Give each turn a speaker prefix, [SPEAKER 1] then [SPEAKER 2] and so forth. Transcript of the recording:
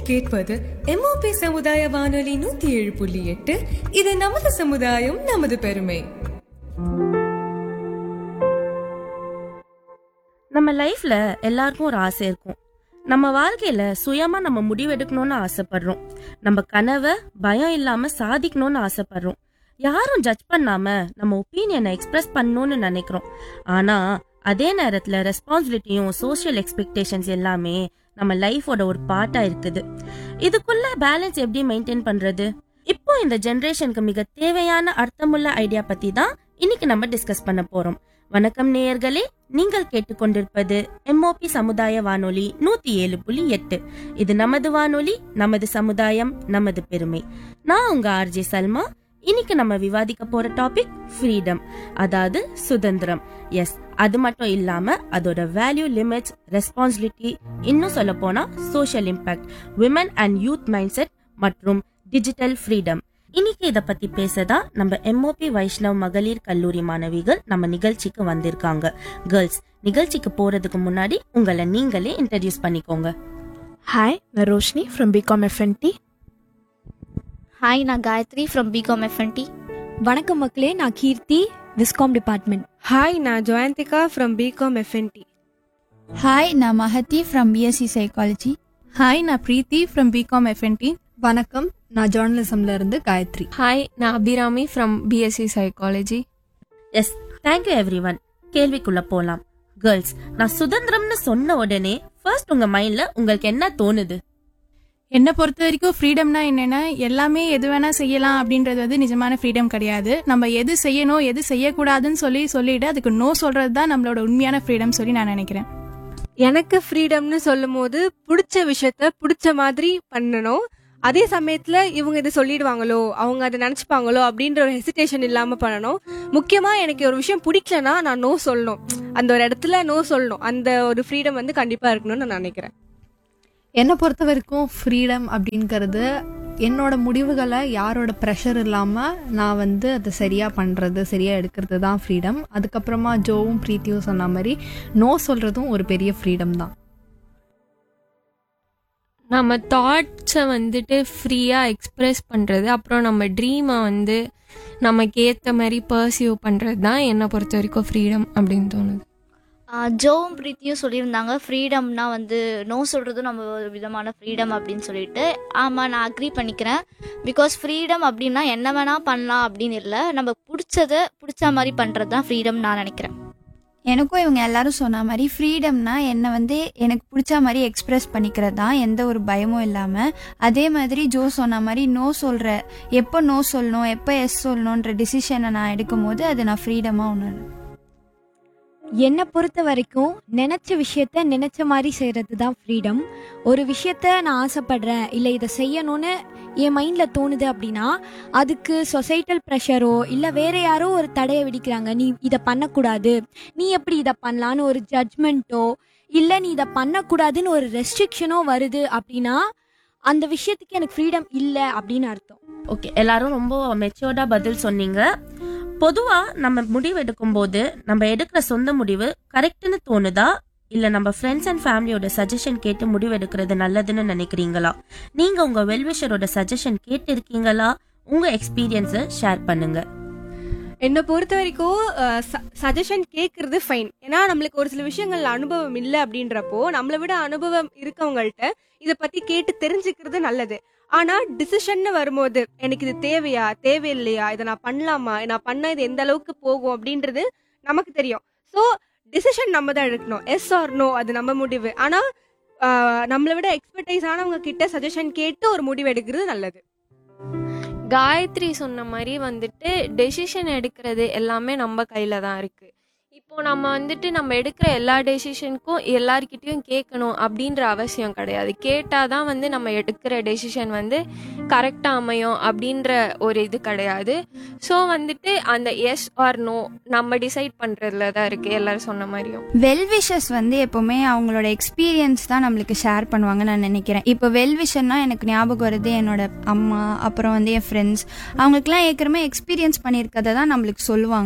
[SPEAKER 1] கேட்பது எம்ஓபி சமுதாய வானொலி நூத்தி ஏழு புள்ளி எட்டு இது நமது சமுதாயம் நமது பெருமை
[SPEAKER 2] நம்ம லைஃப்ல எல்லாருக்கும் ஒரு ஆசை இருக்கும் நம்ம வாழ்க்கையில சுயமா நம்ம முடிவெடுக்கணும்னு ஆசைப்படுறோம் நம்ம கனவை பயம் இல்லாம சாதிக்கணும்னு ஆசைப்படுறோம் யாரும் ஜட்ஜ் பண்ணாம நம்ம ஒப்பீனியனை எக்ஸ்பிரஸ் பண்ணணும்னு நினைக்கிறோம் ஆனா அதே நேரத்துல ரெஸ்பான்சிபிலிட்டியும் சோஷியல் எக்ஸ்பெக்டேஷன்ஸ் எல்லாமே நம்ம லைஃபோட ஒரு பார்ட்டா இருக்குது இதுக்குள்ள பேலன்ஸ் எப்படி மெயின்டைன் பண்றது இப்போ இந்த ஜெனரேஷனுக்கு மிக தேவையான அர்த்தமுள்ள ஐடியா பத்தி தான் இன்னைக்கு நம்ம டிஸ்கஸ் பண்ண போறோம் வணக்கம் நேயர்களே நீங்கள் கேட்டுக்கொண்டிருப்பது எம்ஓபி சமுதாய வானொலி நூத்தி ஏழு புள்ளி எட்டு இது நமது வானொலி நமது சமுதாயம் நமது பெருமை நான் உங்க ஆர்ஜே சல்மா இன்னைக்கு நம்ம விவாதிக்க போற டாபிக் ஃப்ரீடம் அதாவது சுதந்திரம் எஸ் அது மட்டும் இல்லாம அதோட வேல்யூ லிமிட்ஸ் ரெஸ்பான்சிபிலிட்டி இன்னும் சொல்ல போனா social impact women and youth mind set மற்றும் டிஜிட்டல் ஃப்ரீடம் இன்னைக்கு இத பத்தி பேசதான் நம்ம எம்ஓபி வைஷ்ணவ் மகளிர் கல்லூரி மாணவிகள் நம்ம நிகழ்ச்சிக்கு வந்திருக்காங்க கேர்ள்ஸ் நிகழ்ச்சிக்கு போறதுக்கு முன்னாடி உங்களை நீங்களே இன்ட்ரடியூஸ் பண்ணிக்கோங்க
[SPEAKER 3] ஹாய் நான் Roshini from B Com F N D
[SPEAKER 4] hi நான் காயத்ரி ஃப்ரம் பிகாம் எஃப்என்டி
[SPEAKER 5] வணக்கம் மக்களே நான் கீர்த்தி விஸ்காம் டிபார்ட்மெண்ட்
[SPEAKER 6] ஹாய் நான் Jayanthika from B Com F N D
[SPEAKER 7] hi நான் Mahathi from B Sc psychology
[SPEAKER 8] hi நான் பிரீத்தி ஃப்ரம் பிகாம் எஃப்என்டி
[SPEAKER 5] வணக்கம் நான் ஜேர்னலிசம்ல இருந்து காயத்ரி
[SPEAKER 8] ஹாய் நான் Abirami from B Sc psychology
[SPEAKER 2] yes thank you every one கேள்விக்குள்ள போலாம் கேர்ள்ஸ் நான் சுதந்திரம்னு சொன்ன உடனே ஃபர்ஸ்ட் உங்க மைண்ட்ல உங்களுக்கு என்ன தோணுது
[SPEAKER 8] என்னை பொறுத்த வரைக்கும் ஃப்ரீடம்னா என்னன்னா எல்லாமே எது வேணா செய்யலாம் அப்படின்றது வந்து நிஜமான ஃப்ரீடம் கிடையாது நம்ம எது செய்யணும் எது செய்யக்கூடாதுன்னு சொல்லி சொல்லிட்டு அதுக்கு நோ சொல்றது தான் நம்மளோட உண்மையான ஃப்ரீடம் சொல்லி நான் நினைக்கிறேன்
[SPEAKER 6] எனக்கு ஃப்ரீடம்னு சொல்லும் போது பிடிச்ச விஷயத்த பிடிச்ச மாதிரி பண்ணணும் அதே சமயத்துல இவங்க இதை சொல்லிடுவாங்களோ அவங்க அதை நினைச்சுப்பாங்களோ அப்படின்ற ஒரு ஹெசிடேஷன் இல்லாம பண்ணணும் முக்கியமா எனக்கு ஒரு விஷயம் பிடிக்கலனா நான் நோ சொல்லணும் அந்த ஒரு இடத்துல நோ சொல்லணும் அந்த ஒரு ஃப்ரீடம் வந்து கண்டிப்பா இருக்கணும்னு நான் நினைக்கிறேன்
[SPEAKER 3] என்னை பொறுத்த வரைக்கும் ஃப்ரீடம் அப்படிங்கிறது என்னோட முடிவுகளை யாரோட ப்ரெஷர் இல்லாமல் நான் வந்து அதை சரியாக பண்ணுறது சரியாக எடுக்கிறது தான் ஃப்ரீடம் அதுக்கப்புறமா ஜோவும் பிரீத்தியும் சொன்ன மாதிரி நோ சொல்கிறதும் ஒரு பெரிய ஃப்ரீடம் தான்
[SPEAKER 9] நம்ம தாட்ஸை வந்துட்டு ஃப்ரீயாக எக்ஸ்ப்ரெஸ் பண்ணுறது அப்புறம் நம்ம ட்ரீமை வந்து நமக்கு ஏற்ற மாதிரி பர்சியூ பண்ணுறது தான் என்னை பொறுத்த வரைக்கும் ஃப்ரீடம் அப்படின்னு தோணுது
[SPEAKER 4] ஜோவும் பிரீத்தியும் சொல்லியிருந்தாங்க ஃப்ரீடம்னா வந்து நோ சொல்கிறதும் நம்ம ஒரு விதமான ஃப்ரீடம் அப்படின்னு சொல்லிட்டு ஆமாம் நான் அக்ரி பண்ணிக்கிறேன் பிகாஸ் ஃப்ரீடம் அப்படின்னா என்ன வேணால் பண்ணலாம் அப்படின்னு இல்லை நம்ம பிடிச்சதை பிடிச்ச மாதிரி பண்ணுறது தான் ஃப்ரீடம் நான் நினைக்கிறேன்
[SPEAKER 7] எனக்கும் இவங்க எல்லாரும் சொன்ன மாதிரி ஃப்ரீடம்னா என்னை வந்து எனக்கு பிடிச்ச மாதிரி எக்ஸ்பிரஸ் பண்ணிக்கிறது தான் எந்த ஒரு பயமும் இல்லாமல் அதே மாதிரி ஜோ சொன்ன மாதிரி நோ சொல்கிற எப்போ நோ சொல்லணும் எப்போ எஸ் சொல்லணுன்ற டிசிஷனை நான் எடுக்கும் போது அது நான் ஃப்ரீடமாக உணர்றேன்
[SPEAKER 5] என்னை பொறுத்த வரைக்கும் நினைச்ச விஷயத்த நினைச்ச மாதிரி செய்யறது தான் ஃப்ரீடம் ஒரு விஷயத்த நான் ஆசைப்படுறேன் இல்லை இதை செய்யணும்னு என் மைண்டில் தோணுது அப்படின்னா அதுக்கு சொசைட்டல் ப்ரெஷரோ இல்லை வேற யாரோ ஒரு தடையை விதிக்கிறாங்க நீ இதை பண்ணக்கூடாது நீ எப்படி இதை பண்ணலான்னு ஒரு ஜட்ஜ்மெண்ட்டோ இல்லை நீ இதை பண்ணக்கூடாதுன்னு ஒரு ரெஸ்ட்ரிக்ஷனோ வருது அப்படின்னா அந்த விஷயத்துக்கு எனக்கு ஃப்ரீடம் இல்லை அப்படின்னு அர்த்தம்
[SPEAKER 2] ஓகே எல்லாரும் ரொம்ப மெச்சோர்டா பதில் சொன்னீங்க பொதுவா நம்ம முடிவு எடுக்கும் போது நம்ம எடுக்கிற சொந்த முடிவு கரெக்ட்னு தோணுதா இல்ல நம்ம ஃப்ரெண்ட்ஸ் அண்ட் ஃபேமிலியோட சஜஷன் கேட்டு முடிவு எடுக்கிறது நல்லதுன்னு நினைக்கிறீங்களா நீங்க உங்க வெல்விஷரோட சஜஷன் கேட்டு இருக்கீங்களா உங்க எக்ஸ்பீரியன்ஸை ஷேர் பண்ணுங்க
[SPEAKER 6] என்னை பொறுத்த வரைக்கும் சஜஷன் கேட்கறது ஃபைன் ஏன்னா நம்மளுக்கு ஒரு சில விஷயங்கள்ல அனுபவம் இல்லை அப்படின்றப்போ நம்மளை விட அனுபவம் இருக்கவங்கள்ட்ட இதை பத்தி கேட்டு தெரிஞ்சுக்கிறது நல்லது ஆனா டிசிஷன் வரும்போது எனக்கு இது தேவையா தேவையில்லையா இதை நான் பண்ணலாமா நான் பண்ண இது எந்த அளவுக்கு போகும் அப்படின்றது நமக்கு தெரியும் ஸோ டிசிஷன் நம்ம தான் எடுக்கணும் எஸ் ஆர் நோ அது நம்ம முடிவு ஆனா ஆஹ், நம்மளை விட எக்ஸ்பர்டைஸ் ஆனவங்க கிட்ட சஜஷன் கேட்டு ஒரு முடிவு எடுக்கிறது நல்லது
[SPEAKER 9] காயத்ரி சொன்ன மாதிரி வந்துட்டு டெசிஷன் எடுக்கிறது எல்லாமே நம்ம கையில் தான் இருக்குது இப்போ நம்ம வந்துட்டு நம்ம எடுக்கிற எல்லா டெசிஷனுக்கும் எல்லார்கிட்டயும் கேட்கணும் அப்படின்ற அவசியம் கிடையாது கேட்டால் தான் வந்து நம்ம எடுக்கிற டெசிஷன் வந்து கரெக்டாக அமையும் அப்படின்ற ஒரு இது கிடையாது ஸோ வந்துட்டு அந்த எஸ் ஆர் நோ நம்ம டிசைட் பண்ணுறதுல தான் இருக்குது எல்லாரும் சொன்ன மாதிரியும்
[SPEAKER 7] வெல்விஷஸ் வந்து எப்போவுமே அவங்களோட எக்ஸ்பீரியன்ஸ் தான் நம்மளுக்கு ஷேர் பண்ணுவாங்க நான் நினைக்கிறேன் இப்போ வெல்விஷன்னா எனக்கு ஞாபகம் வருது என்னோட அம்மா அப்புறம் வந்து என் ஃப்ரெண்ட்ஸ் அவங்களுக்குலாம் ஏற்கனவே எக்ஸ்பீரியன்ஸ் பண்ணியிருக்கதை தான் நம்மளுக்கு சொல்லுவாங்க